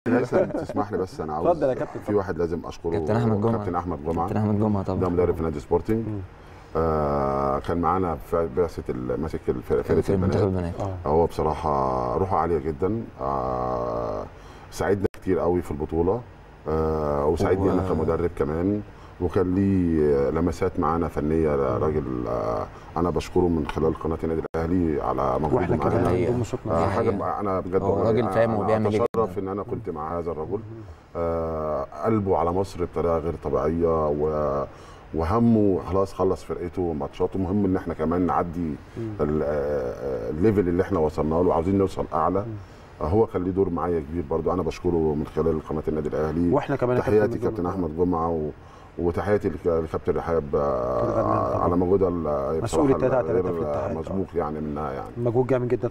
لازم تسمح لي بس انا عاوز اتفضل يا كابتن، في واحد لازم اشكره كابتن أحمد جمعة. كابتن احمد جمعه كابتن احمد جمعه ده طبعا مدرب في نادي سبورتنج آه كان معانا في بعثه ال- ماسك الفرقه في فرقه منتخب البنات البنات اه هو بصراحه روحه عاليه جدا آه ساعدنا كتير قوي في البطوله آه وساعدني و- انا كمدرب كمان وكان ليه لمسات معانا فنيه راجل آه انا بشكره من خلال قناه النادي الاهلي على مجهوده واحنا كمان معانا حقيقة. بنضم صوتنا آه دي معاه. حاجه حقيقة. انا بجد هو والله راجل فاهم أنا هو بيعمل إيه اتشرف جداً. ان انا كنت مع هذا الرجل آه قلبه على مصر بطريقه غير طبيعيه و وهمه خلاص خلص فرقته وماتشاته مهم ان احنا كمان نعدي ال- آه، الليفل اللي احنا وصلنا له عاوزين نوصل اعلى آه، هو كان ليه دور معايا كبير برضو انا بشكره من خلال قناه النادي الاهلي واحنا كمان يا تحياتي كابتن كابتن احمد جمعه و... وتحياتي لك- لكابتن رحاب آه، الغنام طبعاً. على مجهودها ال- مسؤول بصراحة التلاتة على غير تلاتة في الاتحاد. مسبوق يعني منها يعني مجهود جامد جدا